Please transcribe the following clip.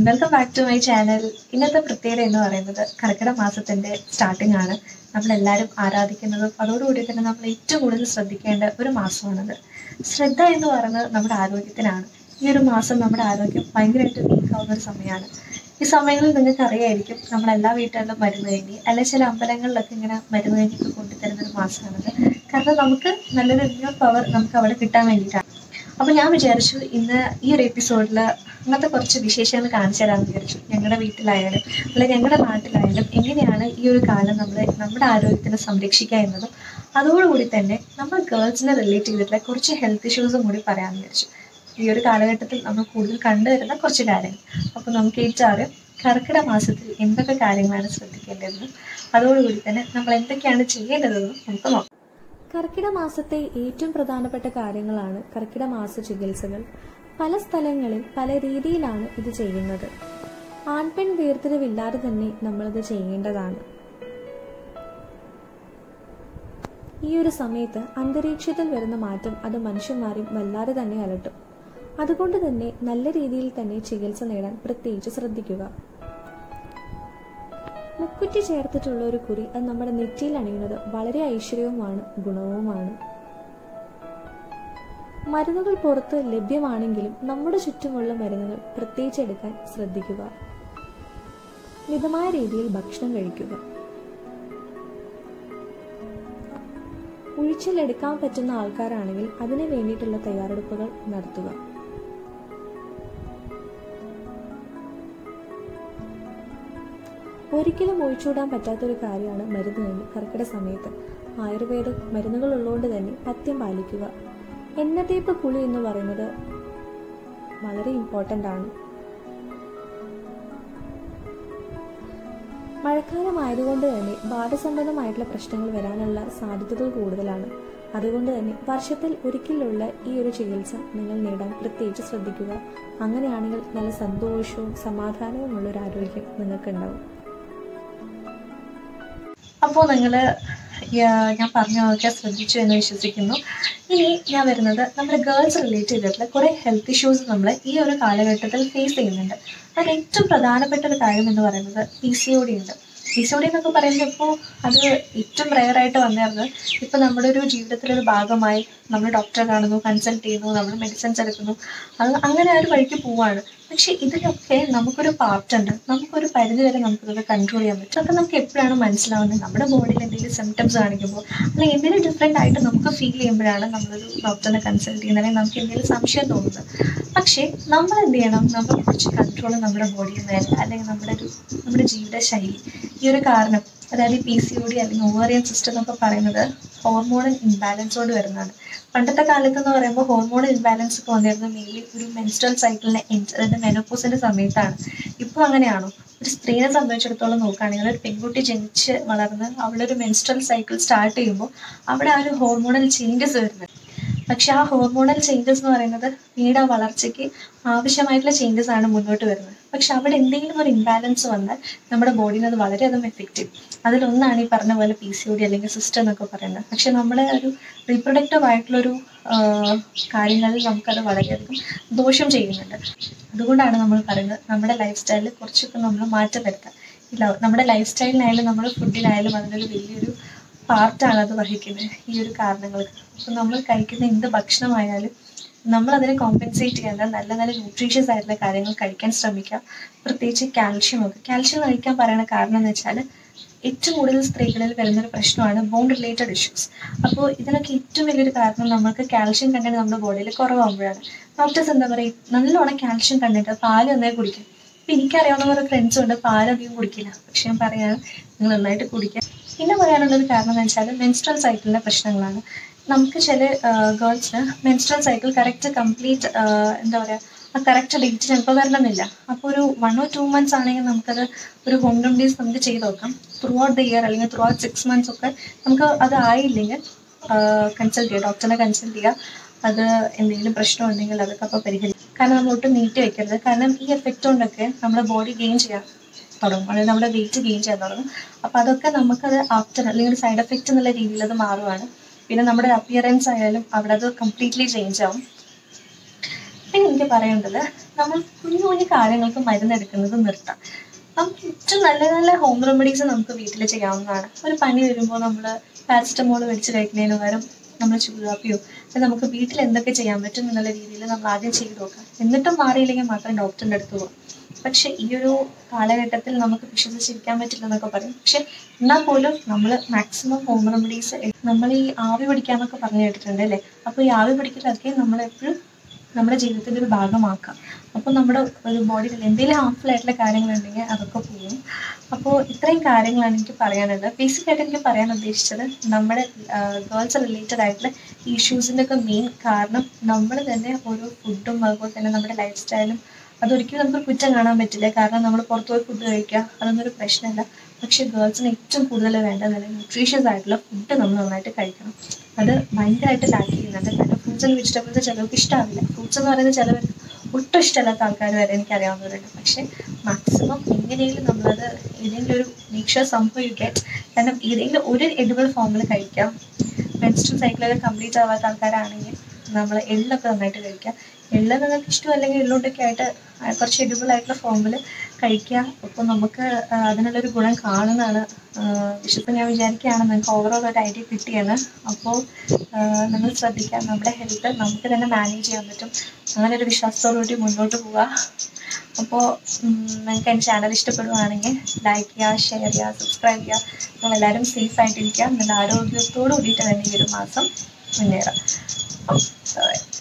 Welcome back to my channel ഇന്നത്തെ പ്രത്യേകത എന്ന് പറയുന്നത് കർക്കിടക മാസത്തിന്റെ സ്റ്റാർട്ടിംഗ് ആണ് നമ്മളെല്ലാവരും ആരാധിക്കുന്നതും അതോടുകൂടി തന്നെ നമ്മൾ ഏറ്റവും കൂടുതൽ ശ്രദ്ധിക്കേണ്ട ഒരു മാസമാണത് ശ്രദ്ധ എന്ന് പറയുന്നത് നമ്മുടെ ആരോഗ്യത്തിനാണ് ഈ ഒരു മാസം നമ്മുടെ ആരോഗ്യം ഭയങ്കരമായിട്ട് വീക്ക് ആവുന്ന ഒരു സമയമാണ് ഈ സമയങ്ങളിൽ നിങ്ങൾക്ക് അറിയായിരിക്കും നമ്മൾ എല്ലാ വീട്ടുകളിലും മരുന്ന് കഴിഞ്ഞ് അല്ലെങ്കിൽ ചില അമ്പലങ്ങളിലൊക്കെ ഇങ്ങനെ മരുന്ന് കഴിഞ്ഞൊക്കെ കൊണ്ടുതരുന്ന ഒരു മാസമാണത് കാരണം നമുക്ക് നല്ലൊരു ഇമ്മ്യൂൺ പവർ നമുക്ക് അവിടെ കിട്ടാൻ വേണ്ടിയിട്ടാണ് അപ്പൊ ഞാൻ വിചാരിച്ചു ഇന്ന് ഈ ഒരു എപ്പിസോഡിൽ അങ്ങനത്തെ കുറച്ച് വിശേഷങ്ങൾ കാണിച്ചു തരാമെന്ന് വിചാരിച്ചു ഞങ്ങളുടെ വീട്ടിലായാലും അല്ലെങ്കിൽ ഞങ്ങളുടെ നാട്ടിലായാലും എങ്ങനെയാണ് ഈ ഒരു കാലം നമ്മൾ നമ്മുടെ ആരോഗ്യത്തിനെ സംരക്ഷിക്കുക എന്നതും അതോടുകൂടി തന്നെ നമ്മൾ ഗേൾസിനെ റിലേറ്റ് ചെയ്തിട്ടുള്ള കുറച്ച് ഹെൽത്ത് ഇഷ്യൂസും കൂടി പറയാമെന്ന് വിചാരിച്ചു ഈ ഒരു കാലഘട്ടത്തിൽ നമ്മൾ കൂടുതൽ കണ്ടുവരുന്ന കുറച്ച് കാര്യങ്ങൾ അപ്പോൾ നമുക്ക് ഏറ്റവും ആദ്യം കർക്കിടക മാസത്തിൽ എന്തൊക്കെ കാര്യങ്ങളാണ് ശ്രദ്ധിക്കേണ്ടതെന്നും അതോടുകൂടി തന്നെ നമ്മൾ എന്തൊക്കെയാണ് ചെയ്യേണ്ടതെന്നും നമുക്ക് നോക്കാം കർക്കിടക മാസത്തെ ഏറ്റവും പ്രധാനപ്പെട്ട കാര്യങ്ങളാണ് കർക്കിടക മാസ ചികിത്സകൾ പല സ്ഥലങ്ങളിൽ പല രീതിയിലാണ് ഇത് ചെയ്യുന്നത് ആൺപെൺ വേർതിരിവില്ലാതെ തന്നെ നമ്മളിത് ചെയ്യേണ്ടതാണ് ഈ ഒരു സമയത്ത് അന്തരീക്ഷത്തിൽ വരുന്ന മാറ്റം അത് മനുഷ്യന്മാരെയും വല്ലാതെ തന്നെ അലട്ടും അതുകൊണ്ട് തന്നെ നല്ല രീതിയിൽ തന്നെ ചികിത്സ നേടാൻ പ്രത്യേകിച്ച് ശ്രദ്ധിക്കുക മുക്കുറ്റി ചേർത്തിട്ടുള്ള ഒരു കുറി അത് നമ്മുടെ നെറ്റിയിൽ അണിയുന്നത് വളരെ ഐശ്വര്യവുമാണ് ഗുണവുമാണ് മരുന്നുകൾ പുറത്ത് ലഭ്യമാണെങ്കിലും നമ്മുടെ ചുറ്റുമുള്ള മരുന്നുകൾ പ്രത്യേകിച്ച് എടുക്കാൻ ശ്രദ്ധിക്കുക മിതമായ രീതിയിൽ ഭക്ഷണം കഴിക്കുക ഉഴിച്ചിൽ എടുക്കാൻ പറ്റുന്ന ആൾക്കാരാണെങ്കിൽ അതിനു വേണ്ടിയിട്ടുള്ള തയ്യാറെടുപ്പുകൾ നടത്തുക ഒരിക്കലും ഒഴിച്ചുവിടാൻ പറ്റാത്തൊരു കാര്യമാണ് മരുന്ന് കഴിഞ്ഞ് കർക്കിടക സമയത്ത് ആയുർവേദ മരുന്നുകൾ ഉള്ളതുകൊണ്ട് തന്നെ പഥ്യം പാലിക്കുക എണ്ണതേപ്പ് കുളി എന്ന് പറയുന്നത് വളരെ ഇമ്പോർട്ടൻ്റ് ആണ് മഴക്കാലം ആയതുകൊണ്ട് തന്നെ ബാധസംബന്ധമായിട്ടുള്ള പ്രശ്നങ്ങൾ വരാനുള്ള സാധ്യതകൾ കൂടുതലാണ് അതുകൊണ്ട് തന്നെ വർഷത്തിൽ ഒരിക്കലുള്ള ഈ ഒരു ചികിത്സ നിങ്ങൾ നേടാൻ പ്രത്യേകിച്ച് ശ്രദ്ധിക്കുക അങ്ങനെയാണെങ്കിൽ നല്ല സന്തോഷവും സമാധാനവുമുള്ള ഒരു ആരോഗ്യം നിങ്ങൾക്കുണ്ടാവും അപ്പോൾ നിങ്ങൾ ഞാൻ പറഞ്ഞതൊക്കെ ശ്രദ്ധിച്ചു എന്ന് വിശ്വസിക്കുന്നു ഇനി ഞാൻ വരുന്നത് നമ്മുടെ ഗേൾസ് റിലേറ്റ് ചെയ്തിട്ടുള്ള കുറേ ഹെൽത്ത് ഇഷ്യൂസ് നമ്മൾ ഈ ഒരു കാലഘട്ടത്തിൽ ഫേസ് ചെയ്യുന്നുണ്ട് അതിൽ ഏറ്റവും പ്രധാനപ്പെട്ട ഒരു കാര്യം എന്ന് പറയുന്നത് പി സി ഒ ഡി ഉണ്ട് പി സി ഒ ഡി എന്നൊക്കെ പറയുമ്പോൾ ഇപ്പോൾ അത് ഏറ്റവും റെയർ ആയിട്ട് വന്നിരുന്നത് ഇപ്പോൾ നമ്മുടെ ഒരു ജീവിതത്തിലൊരു ഭാഗമായി നമ്മൾ ഡോക്ടറെ കാണുന്നു കൺസൾട്ട് ചെയ്യുന്നു നമ്മൾ മെഡിസിൻസ് എടുക്കുന്നു അത് അങ്ങനെ ആ ഒരു വഴിക്ക് പോവാണ് പക്ഷെ ഇതിലൊക്കെ നമുക്കൊരു പാർട്ട് ഉണ്ട് നമുക്കൊരു പരിധി വരെ നമുക്കത് കൺട്രോൾ ചെയ്യാൻ പറ്റും അപ്പം നമുക്ക് എപ്പോഴാണ് മനസ്സിലാവുന്നത് നമ്മുടെ ബോഡിയിൽ എന്തെങ്കിലും സിംറ്റംസ് കാണിക്കുമ്പോൾ അല്ലെങ്കിൽ എന്തെങ്കിലും ഡിഫറെൻ്റ് ആയിട്ട് നമുക്ക് ഫീൽ ചെയ്യുമ്പോഴാണ് നമ്മളൊരു ഡോക്ടറിനെ കൺസൾട്ട് ചെയ്യുന്നത് അല്ലെങ്കിൽ നമുക്ക് എന്തെങ്കിലും സംശയം തോന്നുന്നത് പക്ഷേ നമ്മൾ എന്ത് ചെയ്യണം നമ്മൾ കുറച്ച് കൺട്രോൾ നമ്മുടെ ബോഡിയിൽ നിന്ന് അല്ലെങ്കിൽ നമ്മുടെ ഒരു നമ്മുടെ ജീവിതശൈലി ഈ ഒരു കാരണം അതായത് പി സി ഒ ഡി അല്ലെങ്കിൽ ഓവറിയൻ സിസ്റ്റം എന്നൊക്കെ പറയുന്നത് ഹോർമോണൽ ഇംബാലൻസോട് വരുന്നതാണ് പണ്ടത്തെ കാലത്ത് എന്ന് പറയുമ്പോൾ ഹോർമോണൽ ഇംബാലൻസ് ഒക്കെ വന്നിരുന്നത് മെയിൻലി ഒരു മെൻസ്ട്രൽ സൈക്കിളിനെ അതായത് മെനോപ്പോസിന്റെ സമയത്താണ് ഇപ്പോൾ അങ്ങനെയാണോ ഒരു സ്ത്രീനെ സംബന്ധിച്ചിടത്തോളം നോക്കുകയാണെങ്കിൽ ഒരു പെൺകുട്ടി ജനിച്ച് വളർന്ന് അവളൊരു മെൻസ്ട്രൽ സൈക്കിൾ സ്റ്റാർട്ട് ചെയ്യുമ്പോൾ അവിടെ ആ ഒരു ഹോർമോണൽ ചേഞ്ചസ് വരുന്നത് പക്ഷെ ആ ഹോർമോണൽ ചേഞ്ചസ് എന്ന് പറയുന്നത് പിന്നീട് ആ വളർച്ചയ്ക്ക് ആവശ്യമായിട്ടുള്ള ചേഞ്ചസ് ആണ് മുന്നോട്ട് വരുന്നത് പക്ഷെ അവിടെ എന്തെങ്കിലും ഒരു ഇംബാലൻസ് വന്നാൽ നമ്മുടെ ബോഡിനെ അത് വളരെയധികം എഫക്റ്റ് ചെയ്യും അതിലൊന്നാണ് ഈ പറഞ്ഞ പോലെ പി സി ഒ ഡി അല്ലെങ്കിൽ സിസ്റ്റം എന്നൊക്കെ പറയുന്നത് പക്ഷെ നമ്മുടെ ഒരു റീപ്രൊഡക്റ്റീവ് ആയിട്ടുള്ളൊരു കാര്യങ്ങളിൽ നമുക്കത് വളരെയധികം ദോഷം ചെയ്യുന്നുണ്ട് അതുകൊണ്ടാണ് നമ്മൾ പറയുന്നത് നമ്മുടെ ലൈഫ് സ്റ്റൈലിൽ കുറച്ചൊക്കെ നമ്മൾ മാറ്റം വരുത്താം ഇല്ല നമ്മുടെ ലൈഫ് സ്റ്റൈലിനായാലും നമ്മുടെ ഫുഡിനായാലും അതിനൊരു വലിയൊരു പാർട്ടാണ് അത് വഹിക്കുന്നത് ഈ ഒരു കാരണങ്ങൾക്ക് അപ്പം നമ്മൾ കഴിക്കുന്ന എന്ത് ഭക്ഷണമായാലും നമ്മൾ അതിനെ കോമ്പൻസേറ്റ് ചെയ്യേണ്ട നല്ല നല്ല ന്യൂട്രീഷ്യസ് ആയിട്ടുള്ള കാര്യങ്ങൾ കഴിക്കാൻ ശ്രമിക്കുക പ്രത്യേകിച്ച് കാൽഷ്യം ഒക്കെ കാൽഷ്യം കഴിക്കാൻ പറയുന്ന കാരണം എന്ന് വെച്ചാൽ ഏറ്റവും കൂടുതൽ സ്ത്രീകളിൽ വരുന്നൊരു പ്രശ്നമാണ് ബോൺ റിലേറ്റഡ് ഇഷ്യൂസ് അപ്പോൾ ഇതിനൊക്കെ ഏറ്റവും വലിയൊരു കാരണം നമുക്ക് കാൽഷ്യം കണ്ടന്റ് നമ്മുടെ ബോഡിയിൽ കുറവാകുമ്പോഴാണ് ഡോക്ടേഴ്സ് എന്താ പറയുക നല്ലോണം കാൽഷ്യം കണ്ടിട്ട് പാല് നന്നായി കുടിക്കും ഇപ്പം എനിക്കറിയാവുന്ന കുറേ ഫ്രണ്ട്സും ഉണ്ട് പാൽ അധികം കുടിക്കില്ല പക്ഷെ ഞാൻ പറയാണ് നിങ്ങൾ നന്നായിട്ട് കുടിക്കുക പിന്നെ പറയാനുള്ള ഒരു കാരണം എന്ന് വെച്ചാൽ മെൻസ്ട്രൽ സൈക്കിളിൻ്റെ പ്രശ്നങ്ങളാണ് നമുക്ക് ചില ഗേൾസിന് മെൻസ്ട്രൽ സൈക്കിൾ കറക്റ്റ് കംപ്ലീറ്റ് എന്താ പറയുക ആ കറക്റ്റ് ഡേറ്റ് ചിലപ്പോൾ വരണമെന്നില്ല അപ്പോൾ ഒരു വൺ ഓർ ടു മന്ത്സ് ആണെങ്കിൽ നമുക്കത് ഒരു ഹോം റെമഡീസ് നമുക്ക് ചെയ്ത് നോക്കാം ത്രൂ ഔട്ട് ദ ഇയർ അല്ലെങ്കിൽ ത്രൂ ഔട്ട് സിക്സ് മന്ത്സ് ഒക്കെ നമുക്ക് അത് ആയില്ലെങ്കിൽ കൺസൾട്ട് ചെയ്യുക ഡോക്ടറിനെ കൺസൾട്ട് ചെയ്യുക അത് എന്തെങ്കിലും പ്രശ്നം ഉണ്ടെങ്കിൽ അതൊക്കെ അപ്പോൾ പരിഹരിക്കും കാരണം നമ്മൾ ഒട്ടും നീട്ടി വെക്കരുത് കാരണം ഈ എഫക്റ്റ് കൊണ്ടൊക്കെ നമ്മുടെ ബോഡി ഗെയിൻ ചെയ്യാം തുടങ്ങും അതായത് നമ്മുടെ വെയിറ്റ് ഗെയിൻ ചെയ്യാൻ തുടങ്ങും അപ്പോൾ അതൊക്കെ നമുക്കത് ആഫ്റ്റർ അല്ലെങ്കിൽ സൈഡ് എഫക്റ്റ് എന്നുള്ള രീതിയിൽ അത് മാറുവാണ് പിന്നെ നമ്മുടെ അപ്പിയറൻസ് ആയാലും അവിടെ അത് കംപ്ലീറ്റ്ലി ചേഞ്ച് ആവും പിന്നെ എനിക്ക് പറയേണ്ടത് നമ്മൾ കുഞ്ഞു കുഞ്ഞു കാര്യങ്ങൾക്ക് മരുന്നെടുക്കുന്നത് നിർത്താം നമുക്ക് ഏറ്റവും നല്ല നല്ല ഹോം റെമഡീസ് നമുക്ക് വീട്ടിൽ ചെയ്യാവുന്നതാണ് ഒരു പനി വരുമ്പോൾ നമ്മൾ പാരസിറ്റമോൾ മേടിച്ച് കഴിക്കുന്നതിന് പകരം നമ്മൾ ചൂടാപ്പിയോ അത് നമുക്ക് വീട്ടിൽ എന്തൊക്കെ ചെയ്യാൻ പറ്റും എന്നുള്ള രീതിയിൽ നമ്മൾ ആദ്യം ചെയ്ത് നോക്കാം എന്നിട്ടും മാറിയില്ലെങ്കിൽ മാത്രം ഡോക്ടറിൻ്റെ അടുത്ത് പോകാം പക്ഷെ ഈ ഒരു കാലഘട്ടത്തിൽ നമുക്ക് വിശ്വസിച്ചിരിക്കാൻ പറ്റില്ല എന്നൊക്കെ പറയും പക്ഷെ എന്നാൽ പോലും നമ്മൾ മാക്സിമം ഹോം റെമഡീസ് നമ്മൾ ഈ ആവി പിടിക്കാന്നൊക്കെ പറഞ്ഞു കേട്ടിട്ടുണ്ട് അല്ലേ അപ്പോൾ ഈ ആവി പിടിക്കലൊക്കെ നമ്മൾ എപ്പോഴും നമ്മുടെ ജീവിതത്തിൻ്റെ ഒരു ഭാഗമാക്കാം അപ്പോൾ നമ്മുടെ ഒരു ബോഡിയിൽ എന്തെങ്കിലും ഹാർംഫുൾ ആയിട്ടുള്ള കാര്യങ്ങളുണ്ടെങ്കിൽ അതൊക്കെ പോകും അപ്പോൾ ഇത്രയും കാര്യങ്ങളാണ് എനിക്ക് പറയാനുള്ളത് ബേസിക് ആയിട്ട് എനിക്ക് പറയാൻ ഉദ്ദേശിച്ചത് നമ്മുടെ ഗേൾസ് റിലേറ്റഡ് ആയിട്ടുള്ള ഇഷ്യൂസിൻ്റെ ഒക്കെ മെയിൻ കാരണം നമ്മൾ തന്നെ ഓരോ ഫുഡും അതുപോലെ തന്നെ നമ്മുടെ ലൈഫ് സ്റ്റൈലും അതൊരിക്കലും നമുക്ക് കുറ്റം കാണാൻ പറ്റില്ല കാരണം നമ്മൾ പുറത്ത് പോയി ഫുഡ് കഴിക്കുക അതൊന്നും ഒരു പ്രശ്നമല്ല പക്ഷേ ഗേൾസിന് ഏറ്റവും കൂടുതൽ വേണ്ടത് നല്ല ന്യൂട്രീഷ്യസ് ആയിട്ടുള്ള ഫുഡ് നമ്മൾ നന്നായിട്ട് കഴിക്കണം അത് ഭയങ്കരമായിട്ട് ലാക്ക് ചെയ്യുന്നുണ്ട് കാരണം ഫ്രൂട്ട്സ് ആൻഡ് വെജിറ്റബിൾസ് ചിലർക്ക് ഇഷ്ടമാവില്ല ഫ്രൂട്ട്സ് എന്ന് പറയുന്നത് ചിലവർക്ക് ഒട്ടും ഇഷ്ടമല്ലാത്ത ആൾക്കാർ വരെ എനിക്കറിയാവുന്നവരുണ്ട് പക്ഷേ മാക്സിമം എങ്ങനെയെങ്കിലും നമ്മളത് ഏതെങ്കിലും ഒരു മേക്ക് സംഭവിക്കാൻ കാരണം ഏതെങ്കിലും ഒരു എഡിബിൾ ഫോമിൽ കഴിക്കാം മെൻസ്ട്രൽ സൈക്കിളൊക്കെ കംപ്ലീറ്റ് ആവാത്ത ആൾക്കാരാണെങ്കിൽ നമ്മൾ എള്ളൊക്കെ നന്നായിട്ട് കഴിക്കാം എള്ള് നിങ്ങൾക്ക് ഇഷ്ടമല്ലെങ്കിൽ എള്ളുകൊണ്ടൊക്കെ ആയിട്ട് ആ, കുറച്ച് എഡിബിൾ ആയിട്ടുള്ള ഫോമിൽ കഴിക്കുക അപ്പോൾ നമുക്ക് ആ, അതിനുള്ളൊരു ഗുണം കാണുന്നതാണ് വിശുദ്ധ ഞാൻ വിചാരിക്കുകയാണ് നിങ്ങൾക്ക് ഓവറോൾ ഒരു ഐഡിയ കിട്ടിയെന്ന് അപ്പോൾ നമ്മൾ ശ്രദ്ധിക്കാം നമ്മുടെ ഹെൽത്ത് നമുക്ക് തന്നെ മാനേജ് ചെയ്യാൻ പറ്റും അങ്ങനെ ഒരു വിശ്വാസത്തോടുകൂടി മുന്നോട്ട് പോവുക അപ്പോൾ നിങ്ങൾക്ക് എൻ്റെ ചാനൽ ഇഷ്ടപ്പെടുവാണെങ്കിൽ ലൈക്ക് ചെയ്യുക ഷെയർ ചെയ്യുക സബ്സ്ക്രൈബ് ചെയ്യുക നിങ്ങളെല്ലാവരും സേഫ് ആയിട്ടിരിക്കുക നല്ല ആരോഗ്യത്തോടു കൂടിയിട്ട് തന്നെ ഈ ഒരു മാസം മുന്നേറാം അപ്പം, bye.